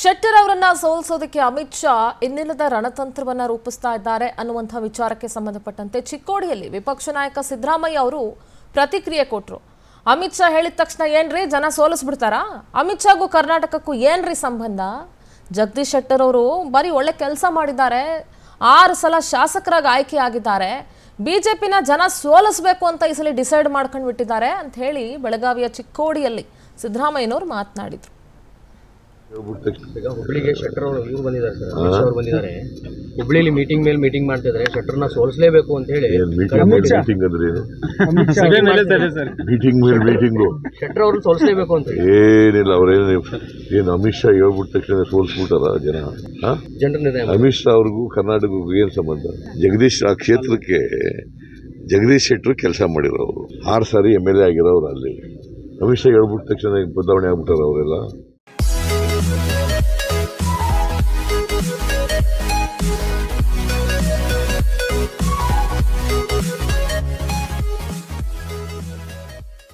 ಶೆಟ್ಟರ್ ಅವರನ್ನ ಸೋಲಿಸೋದಕ್ಕೆ ಅಮಿತ್ ಶಾ ಇನ್ನಿಲ್ಲದ ರಣತಂತ್ರವನ್ನ ರೂಪಿಸ್ತಾ ಇದ್ದಾರೆ ಅನ್ನುವಂಥ ವಿಚಾರಕ್ಕೆ ಸಂಬಂಧಪಟ್ಟಂತೆ ಚಿಕ್ಕೋಡಿಯಲ್ಲಿ ವಿಪಕ್ಷ ನಾಯಕ ಸಿದ್ದರಾಮಯ್ಯ ಅವರು ಪ್ರತಿಕ್ರಿಯೆ ಕೊಟ್ಟರು ಅಮಿತ್ ಶಾ ಹೇಳಿದ ತಕ್ಷಣ ಏನ್ರಿ ಜನ ಸೋಲಿಸ್ಬಿಡ್ತಾರಾ ಅಮಿತ್ ಶಾಗೂ ಕರ್ನಾಟಕಕ್ಕೂ ಏನ್ರಿ ಸಂಬಂಧ ಜಗದೀಶ್ ಶೆಟ್ಟರ್ ಅವರು ಬರೀ ಒಳ್ಳೆ ಕೆಲಸ ಮಾಡಿದ್ದಾರೆ ಆರು ಸಲ ಶಾಸಕರಾಗಿ ಆಯ್ಕೆ ಆಗಿದ್ದಾರೆ ಬಿಜೆಪಿನ ಜನ ಸೋಲಿಸ್ಬೇಕು ಅಂತ ಈ ಸಲ ಡಿಸೈಡ್ ಮಾಡ್ಕೊಂಡು ಬಿಟ್ಟಿದ್ದಾರೆ ಅಂತ ಹೇಳಿ ಬೆಳಗಾವಿಯ ಚಿಕ್ಕೋಡಿಯಲ್ಲಿ ಸಿದ್ದರಾಮಯ್ಯನವರು ಮಾತನಾಡಿದ್ರು ಹೇಳ್ಬಿಟ್ಟ ತಕ್ಷಣ ಈಗ ಹುಬ್ಳಿಗೆ ಶೆಟ್ಟರ್ ಅವರು ಇವ್ರು ಬಂದಿದ್ದಾರೆ ಸರ್ ಅಮಿತ್ ಶಾ ಅವ್ರು ಬಂದಿದ್ದಾರೆ ಹುಬ್ಳಿಲಿ ಮೀಟಿಂಗ್ ಮೇಲೆ ಮೀಟಿಂಗ್ ಮಾಡ್ತಿದ್ದಾರೆ ಶೆಟ್ಟರ್ನ ಸೋಲಿಸಲೇಬೇಕು ಅಂತ ಹೇಳಿ ಏನ್ ಮೀಟಿಂಗ್ ಮೇಲೆ ಮೀಟಿಂಗ್ ಅಂದ್ರೆ ಏನು ಮೀಟಿಂಗ್ ಮೇಲೆ ಮೀಟಿಂಗು ಶೆಟ್ಟರ್ ಅವ್ರನ್ನ ಸೋಲಿಸಲೇಬೇಕು ಅಂತ ಹೇಳಿ ಏನಿಲ್ಲ ಅವ್ರೇನು ಏನು ಅಮಿತ್ ಶಾ ಹೇಳ್ಬಿಟ್ಟ ತಕ್ಷಣ ಸೋಲ್ಸ್ಬಿಟ್ಟಾರ ಜನ ಹಾ ಜನರ ನಿರ್ಣಯ ಮಾಡಿ. ಅಮಿತ್ ಶಾ ಅವ್ರಿಗೂ ಕರ್ನಾಟಕಕ್ಕೂ ಏನು ಸಂಬಂಧ ಜಗದೀಶ್ ಆ ಕ್ಷೇತ್ರಕ್ಕೆ ಜಗದೀಶ್ ಶೆಟ್ಟರು ಕೆಲಸ ಮಾಡಿರೋರು ಆರು ಸಾರಿ ಎಮ್ ಎಲ್ ಎ ಆಗಿರೋರು ಅಲ್ಲಿ ಅಮಿತ್ ಶಾ ಹೇಳ್ಬಿಟ್ಟ ತಕ್ಷಣ ಬದಲಾವಣೆ ಆಗ್ಬಿಟ್ಟಾರ ಅವರೆಲ್ಲ